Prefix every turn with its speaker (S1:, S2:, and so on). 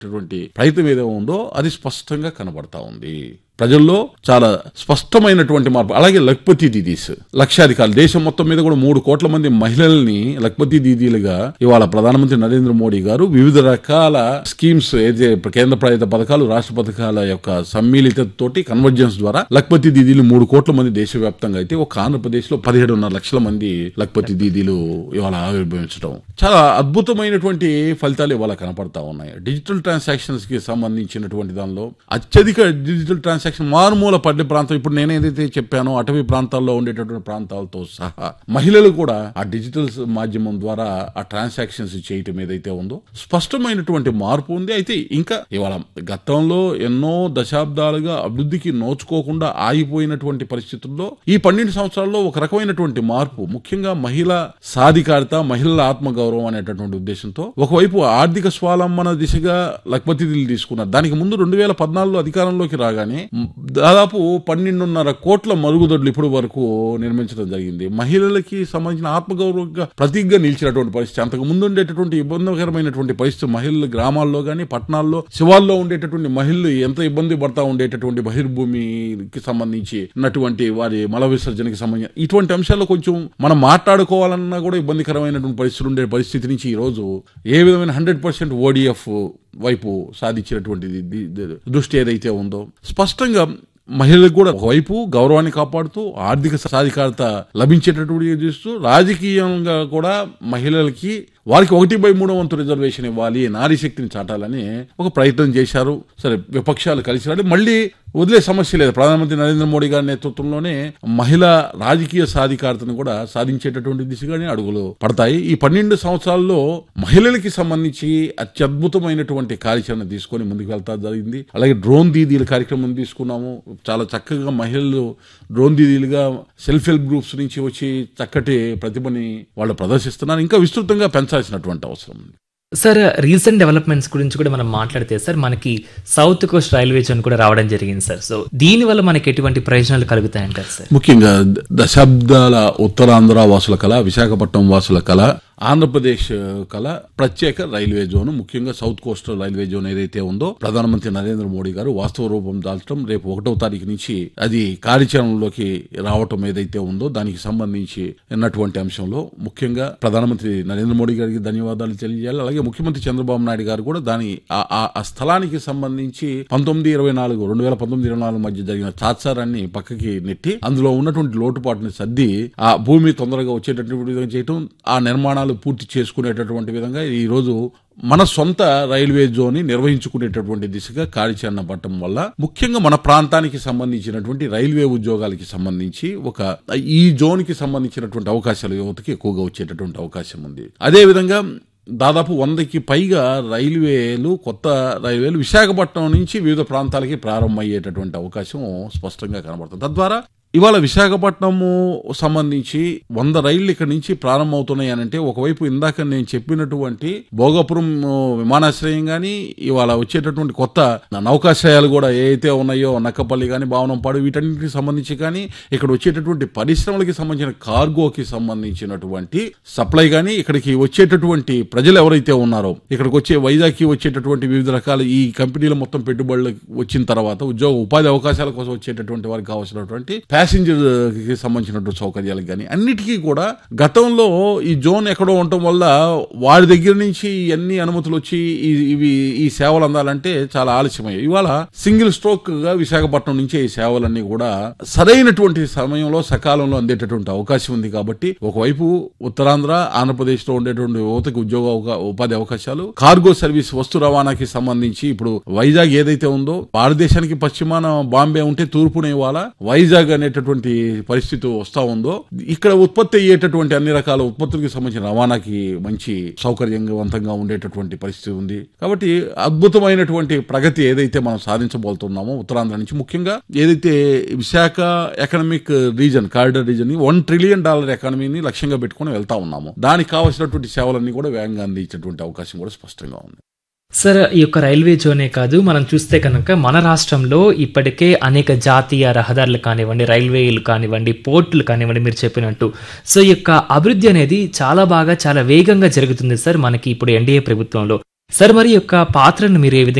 S1: చేసేటటువంటి ప్రయత్నం ఏదో ఉందో అది స్పష్టంగా కనబడతా ఉంది ప్రజల్లో చాలా స్పష్టమైనటువంటి మార్పు అలాగే లక్పతి దీదీస్ లక్షాధికారులు దేశం మొత్తం మీద కూడా మూడు కోట్ల మంది మహిళల్ని లక్పతి దీదీలుగా ఇవాళ ప్రధానమంత్రి నరేంద్ర మోడీ గారు వివిధ రకాల స్కీమ్స్ ఏదైతే కేంద్ర ప్రాయుత పథకాలు రాష్ట్ర పథకాల యొక్క సమ్మిళిత తోటి కన్వర్జెన్స్ ద్వారా లక్పతి దీదీలు మూడు కోట్ల మంది దేశవ్యాప్తంగా అయితే ఒక ఆంధ్రప్రదేశ్ లో పదిహేడున్నర లక్షల మంది లక్పతి దీదీలు ఇవాళ ఆవిర్భవించడం చాలా అద్భుతమైనటువంటి ఫలితాలు ఇవాళ కనపడతా ఉన్నాయి డిజిటల్ ట్రాన్సాక్షన్స్ కి సంబంధించినటువంటి దానిలో అత్యధిక డిజిటల్ ట్రాన్సాక్షన్ మారుమూల పల్లె ప్రాంతం ఇప్పుడు నేను ఏదైతే చెప్పానో అటవీ ప్రాంతాల్లో ఉండేటటువంటి ప్రాంతాలతో సహా మహిళలు కూడా ఆ డిజిటల్ మాధ్యమం ద్వారా ఆ ట్రాన్సాక్షన్స్ చేయటం ఏదైతే ఉందో స్పష్టమైనటువంటి మార్పు ఉంది అయితే ఇంకా ఇవాళ గతంలో ఎన్నో దశాబ్దాలుగా అభివృద్ధికి నోచుకోకుండా ఆగిపోయినటువంటి పరిస్థితుల్లో ఈ పన్నెండు సంవత్సరాల్లో ఒక రకమైనటువంటి మార్పు ముఖ్యంగా మహిళా సాధికారత మహిళల ఆత్మగౌరవం అనేటటువంటి ఉద్దేశంతో ఒకవైపు ఆర్థిక స్వావలంబన దిశగా లక్పతిథులు తీసుకున్నారు దానికి ముందు రెండు వేల పద్నాలుగులో అధికారంలోకి రాగానే మ్, దాదాపు పన్నెండున్నర కోట్ల మరుగుదొడ్లు ఇప్పుడు వరకు నిర్మించడం జరిగింది మహిళలకి సంబంధించిన ఆత్మగౌరవంగా ప్రతీకగా నిలిచినటువంటి పరిస్థితి అంతకు ముందు ఉండేటటువంటి ఇబ్బందికరమైనటువంటి పరిస్థితి మహిళలు గ్రామాల్లో గానీ పట్టణాల్లో శివాల్లో ఉండేటటువంటి మహిళలు ఎంత ఇబ్బంది పడతా ఉండేటటువంటి బహిర్భూమికి సంబంధించి ఉన్నటువంటి వారి మల విసర్జనకి సంబంధించి ఇటువంటి అంశాల్లో కొంచెం మనం మాట్లాడుకోవాలన్నా కూడా ఇబ్బందికరమైనటువంటి పరిస్థితులు ఉండే పరిస్థితి నుంచి ఈ రోజు ఏ విధమైన హండ్రెడ్ పర్సెంట్ ఓడిఎఫ్ వైపు సాధించినటువంటి ది- ది- ది- దృష్టి ఏదైతే ఉందో స్పష్టంగా మహిళలకు కూడా ఒకవైపు గౌరవాన్ని కాపాడుతూ ఆర్థిక సాధికారత లభించేటటువంటి చూస్తూ రాజకీయంగా కూడా మహిళలకి వారికి ఒకటి బై మూడో వంతు రిజర్వేషన్ ఇవ్వాలి నారీ శక్తిని చాటాలని ఒక ప్రయత్నం చేశారు సరే విపక్షాలు కలిసి రాలి మళ్ళీ వదిలే సమస్య లేదు ప్రధానమంత్రి నరేంద్ర మోడీ గారి నేతృత్వంలోనే మహిళా రాజకీయ సాధికారతను కూడా సాధించేటటువంటి దిశగానే అడుగులు పడతాయి ఈ పన్నెండు సంవత్సరాల్లో మహిళలకి సంబంధించి అత్యద్భుతమైనటువంటి కార్యాచరణ తీసుకొని ముందుకు వెళ్తా జరిగింది అలాగే డ్రోన్ దీదీల కార్యక్రమం తీసుకున్నాము చాలా చక్కగా మహిళలు డ్రోన్ దీదీలుగా సెల్ఫ్ హెల్ప్ గ్రూప్స్ నుంచి వచ్చి చక్కటి ప్రతిభని వాళ్ళు ప్రదర్శిస్తున్నారు ఇంకా విస్తృతంగా పెంచాల్సినటువంటి అవసరం ఉంది
S2: సార్ రీసెంట్ డెవలప్మెంట్స్ గురించి కూడా మనం మాట్లాడితే సార్ మనకి సౌత్ కోస్ట్ రైల్వే జోన్ కూడా రావడం జరిగింది సార్ సో దీని వల్ల మనకి ఎటువంటి ప్రయోజనాలు కలుగుతాయంటారు సార్
S1: ముఖ్యంగా ద- దశాబ్దాల ఉత్తరాంధ్ర వాసుల కళ విశాఖపట్నం వాసుల కళ ఆంధ్రప్రదేశ్ కళ ప్రత్యేక రైల్వే జోన్ ముఖ్యంగా సౌత్ కోస్టల్ రైల్వే జోన్ ఏదైతే ఉందో ప్రధానమంత్రి నరేంద్ర మోడీ గారు వాస్తవ రూపం దాల్చడం రేపు ఒకటో తారీఖు నుంచి అది కార్యాచరణలోకి రావటం ఏదైతే ఉందో దానికి సంబంధించి ఉన్నటువంటి అంశంలో ముఖ్యంగా ప్రధానమంత్రి నరేంద్ర మోడీ గారికి ధన్యవాదాలు తెలియజేయాలి అలాగే ముఖ్యమంత్రి చంద్రబాబు నాయుడు గారు కూడా దాని ఆ- ఆ- ఆ స్థలానికి సంబంధించి పంతొమ్మిది ఇరవై నాలుగు రెండు వేల పంతొమ్మిది ఇరవై నాలుగు మధ్య జరిగిన చాత్సారాన్ని పక్కకి నెట్టి అందులో ఉన్నటువంటి లోటుపాటుని సర్ది ఆ భూమి తొందరగా వచ్చేటటువంటి విధంగా చేయటం ఆ నిర్మాణాలు పూర్తి చేసుకునేటటువంటి విధంగా ఈ రోజు మన సొంత రైల్వే జోన్ ని నిర్వహించుకునేటటువంటి దిశగా కార్యాచరణ పట్టడం వల్ల ముఖ్యంగా మన ప్రాంతానికి సంబంధించినటువంటి రైల్వే ఉద్యోగాలకి సంబంధించి ఒక ఈ జోన్ కి సంబంధించినటువంటి అవకాశాలు యువతకి ఎక్కువగా వచ్చేటటువంటి అవకాశం ఉంది అదే విధంగా దాదాపు వందకి పైగా రైల్వేలు కొత్త రైల్వేలు విశాఖపట్నం నుంచి వివిధ ప్రాంతాలకి ప్రారంభమయ్యేటటువంటి అవకాశం స్పష్టంగా కనబడుతుంది తద్వారా ఇవాళ విశాఖపట్నము సంబంధించి వంద రైళ్లు ఇక్కడ నుంచి ప్రారంభమవుతున్నాయి అని అంటే ఒకవైపు ఇందాక నేను చెప్పినటువంటి భోగపురం ఆ, విమానాశ్రయం గాని ఇవాళ వచ్చేటటువంటి కొత్త నౌకాశ్రయాలు కూడా ఏవైతే ఉన్నాయో నక్కపల్లి కానీ భావనంపాడు వీటన్నిటికి సంబంధించి కానీ ఇక్కడ వచ్చేటటువంటి పరిశ్రమలకి సంబంధించిన కార్గోకి సంబంధించినటువంటి సప్లై గానీ ఇక్కడికి వచ్చేటటువంటి ప్రజలు ఎవరైతే ఉన్నారో ఇక్కడికి వచ్చే వైజాగ్కి వచ్చేటటువంటి వివిధ రకాల ఈ కంపెనీల మొత్తం పెట్టుబడులు వచ్చిన తర్వాత ఉద్యోగ ఉపాధి అవకాశాల కోసం వచ్చేటటువంటి వారికి కావాల్సినటువంటి ప్యాసింజర్ కి సంబంధించినటువంటి సౌకర్యాలకు కానీ అన్నిటికీ కూడా గతంలో ఈ జోన్ ఎక్కడో ఉండటం వల్ల వారి దగ్గర నుంచి అన్ని అనుమతులు వచ్చి ఈ- ఇవి ఈ సేవలు అందాలంటే చాలా ఆలస్యమయ్యాయి ఇవాళ సింగిల్ స్ట్రోక్ గా విశాఖపట్నం నుంచి ఈ సేవలన్నీ కూడా సరైనటువంటి సమయంలో సకాలంలో అందేటటువంటి అవకాశం ఉంది కాబట్టి ఒకవైపు ఉత్తరాంధ్ర ఆంధ్రప్రదేశ్ లో ఉండేటువంటి యువతకు ఉద్యోగ అవకా- ఉపాధి అవకాశాలు కార్గో సర్వీస్ వస్తు రవాణాకి సంబంధించి ఇప్పుడు వైజాగ్ ఏదైతే ఉందో భారతదేశానికి పశ్చిమాన బాంబే ఉంటే తూర్పున ఇవాళ వైజాగ్ అనేటటువంటి పరిస్థితి వస్తా ఉందో ఇక్కడ ఉత్పత్తి అయ్యేటటువంటి అన్ని రకాల ఉత్పత్తులకు సంబంధించిన రవాణాకి మంచి సౌకర్యవంతంగా ఉండేటటువంటి పరిస్థితి ఉంది కాబట్టి అద్భుతమైనటువంటి ప్రగతి ఏదైతే మనం సాధించబోతున్నామో ఉత్తరాంధ్ర నుంచి ముఖ్యంగా ఏదైతే Visakha economic region corridor region one trillion dollar ఎకానమీని లక్ష్యంగా పెట్టుకుని వెళ్తా ఉన్నాము దానికి కావాల్సినటువంటి సేవలన్నీ కూడా వేగంగా అందించేటువంటి అవకాశం కూడా స్పష్టంగా ఉంది
S2: సార్ ఈ యొక్క రైల్వే జోనే కాదు మనం చూస్తే కనుక మన రాష్ట్రంలో ఇప్పటికే అనేక జాతీయ రహదారులు కానివ్వండి రైల్వేలు కానివ్వండి పోర్టులు కానివ్వండి మీరు చెప్పినట్టు సో ఈ యొక్క అభివృద్ధి అనేది చాలా బాగా చాలా వేగంగా జరుగుతుంది సార్ మనకి ఇప్పుడు ఎన్డీఏ ప్రభుత్వంలో సార్ మరి ఈ యొక్క పాత్రను మీరు ఏ విధంగా